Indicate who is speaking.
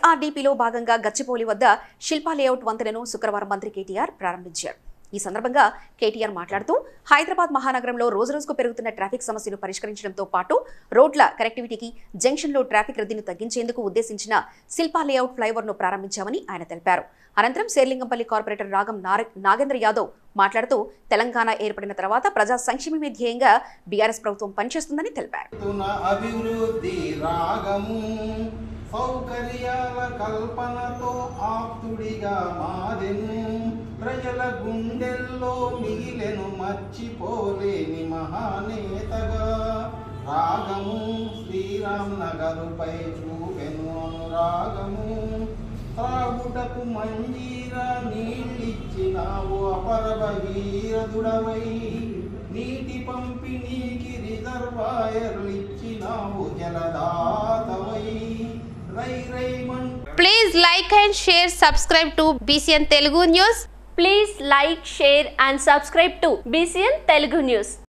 Speaker 1: ఎస్ఆర్డీపీలో భాగంగా గచ్చిపోలి వద్ద శిల్పా లేఅవుట్ వంతెనను శుక్రవారం మంత్రి కేటీఆర్ ప్రారంభించారు ఈ సందర్భంగా కేటీఆర్ మాట్లాడుతూ హైదరాబాద్ మహానగరంలో రోజురోజుకు పెరుగుతున్న ట్రాఫిక్ సమస్యలు పరిష్కరించడంతో పాటు రోడ్ల కనెక్టివిటీకి జంక్షన్లో ట్రాఫిక్ రద్దీని తగ్గించేందుకు ఉద్దేశించిన శిల్పా లేఅవుట్ ఫ్లైఓవర్ను ప్రారంభించామని ఆయన తెలిపారు అనంతరం శేర్లింగంపల్లి కార్పొరేటర్ రాగం నార- నాగేంద్ర యాదవ్ మాట్లాడుతూ తెలంగాణ ఏర్పడిన తర్వాత ప్రజా సంక్షేమమే ధ్యేయంగా బీఆర్ఎస్ ప్రభుత్వం పనిచేస్తుందని తెలిపారు
Speaker 2: తున అభివృద్ధి రాగము సౌకర్యాల కల్పనతో ఆప్తుడిగా మారెను ప్రజల గుండెల్లో మిగిలెను మర్చిపోలేని మహానేతగా రాగము శ్రీరామ్ నగరుపై చూపెను అనురాగము త్రాగుటకు మంజీరా నీళ్ళిచ్చినావు అపరభగీరథుడవై నీటి పంపిణీకి రిజర్వాయర్లిచ్చినావు జలదాతవై రై రై మంటూ
Speaker 3: Please like and share, subscribe to BCN Telugu News.
Speaker 4: Please like, share and subscribe to BCN Telugu News.